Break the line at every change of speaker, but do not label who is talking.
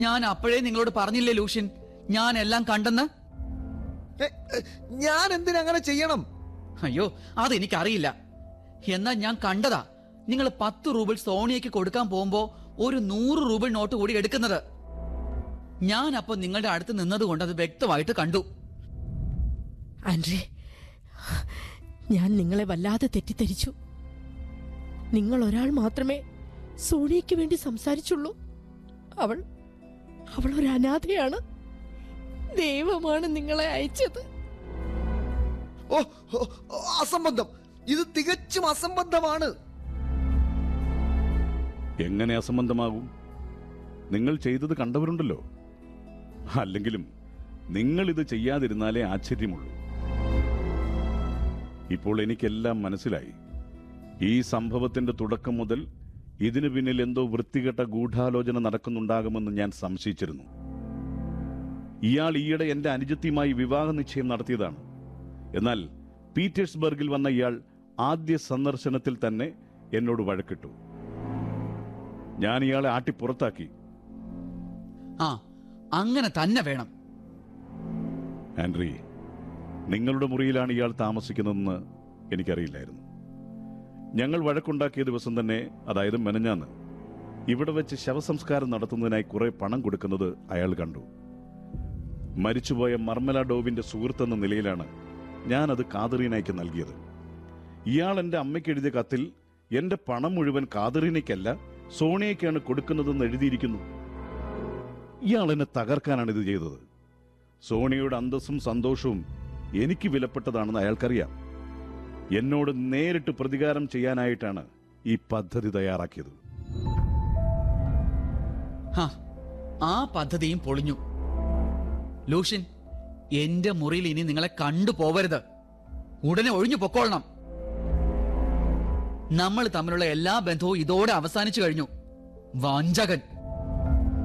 ഞാൻ അപ്പോഴേ നിങ്ങളോട് പറഞ്ഞില്ലേ ലൂഷ്യൻ ഞാൻ എല്ലാം കണ്ടെന്ന്
ഏ, ഏ, ഞാൻ എന്തിനങ്ങനെ അങ്ങനെ ചെയ്യണം
അയ്യോ അതെനിക്കറിയില്ല എന്നാ ഞാൻ കണ്ടതാ നിങ്ങൾ പത്ത് റൂബിൾ സോണിയയ്ക്ക് കൊടുക്കാൻ പോകുമ്പോ ഒരു നൂറ് റൂബിൾ നോട്ട് കൂടി എടുക്കുന്നത് ഞാൻ അപ്പൊ നിങ്ങളുടെ അടുത്ത് നിന്നത് കൊണ്ട് അത് വ്യക്തമായിട്ട് കണ്ടു
ആൻഡ്രേ ഞാൻ നിങ്ങളെ വല്ലാതെ തെറ്റിദ്ധരിച്ചു നിങ്ങൾ ഒരാൾ മാത്രമേ സോണിയയ്ക്ക് വേണ്ടി സംസാരിച്ചുള്ളൂ അവൾ അവൾ ഒരു അനാഥയാണ് ദൈവമാണ് നിങ്ങളെ അയച്ചത്
ഓ ഓ, ഓ, അസംബന്ധം ഇത് തികച്ചും അസംബന്ധമാണ്
എങ്ങനെ അസംബന്ധമാകും നിങ്ങൾ ചെയ്തത് കണ്ടവരുണ്ടല്ലോ അല്ലെങ്കിലും നിങ്ങൾ ഇത് ചെയ്യാതിരുന്നാലേ ആശ്ചര്യമുള്ളൂ ഇപ്പോൾ എനിക്കെല്ലാം മനസ്സിലായി ഈ സംഭവത്തിന്റെ തുടക്കം മുതൽ ഇതിനു പിന്നിൽ എന്തോ വൃത്തികെട്ട ഗൂഢാലോചന നടക്കുന്നുണ്ടാകുമെന്ന് ഞാൻ സംശയിച്ചിരുന്നു ഇയാൾ ഈയിടെ എന്റെ അനുജത്തിയുമായി വിവാഹ നിശ്ചയം നടത്തിയതാണ് എന്നാൽ പീറ്റേഴ്സ്ബർഗിൽ വന്ന ഇയാൾ ആദ്യ സന്ദർശനത്തിൽ തന്നെ എന്നോട് വഴക്കിട്ടു ഞാൻ ഇയാളെ ആട്ടി പുറത്താക്കി
ആ അങ്ങനെ തന്നെ വേണം
ആൻഡ്രി നിങ്ങളുടെ മുറിയിലാണ് ഇയാൾ താമസിക്കുന്നതെന്ന് എനിക്കറിയില്ലായിരുന്നു ഞങ്ങൾ വഴക്കുണ്ടാക്കിയ ദിവസം തന്നെ അതായത് മെനഞ്ഞാന്ന് ഇവിടെ വെച്ച് ശവസംസ്കാരം നടത്തുന്നതിനായി കുറെ പണം കൊടുക്കുന്നത് അയാൾ കണ്ടു മരിച്ചുപോയ മർമല ഡോവിന്റെ സുഹൃത്തെന്ന നിലയിലാണ് ഞാൻ അത് കാതറീനയ്ക്ക് നൽകിയത് ഇയാൾ എന്റെ അമ്മയ്ക്ക് എഴുതിയ കത്തിൽ എന്റെ പണം മുഴുവൻ കാതറീനയ്ക്കല്ല സോണിയയ്ക്കാണ് കൊടുക്കുന്നതെന്ന് എഴുതിയിരിക്കുന്നു ഇയാൾ എന്നെ തകർക്കാനാണ് ഇത് ചെയ്തത് സോണിയുടെ അന്തസ്സും സന്തോഷവും എനിക്ക് വിലപ്പെട്ടതാണെന്ന് അയാൾക്കറിയാം എന്നോട് നേരിട്ട് പ്രതികാരം ചെയ്യാനായിട്ടാണ് ഈ പദ്ധതി തയ്യാറാക്കിയത്
ഹാ ആ പദ്ധതിയും പൊളിഞ്ഞു ലൂഷ്യൻ എന്റെ മുറിയിൽ ഇനി നിങ്ങളെ കണ്ടു പോവരുത് ഉടനെ ഒഴിഞ്ഞു പൊക്കോളണം നമ്മൾ തമ്മിലുള്ള എല്ലാ ബന്ധവും ഇതോടെ അവസാനിച്ചു കഴിഞ്ഞു വഞ്ചകൻ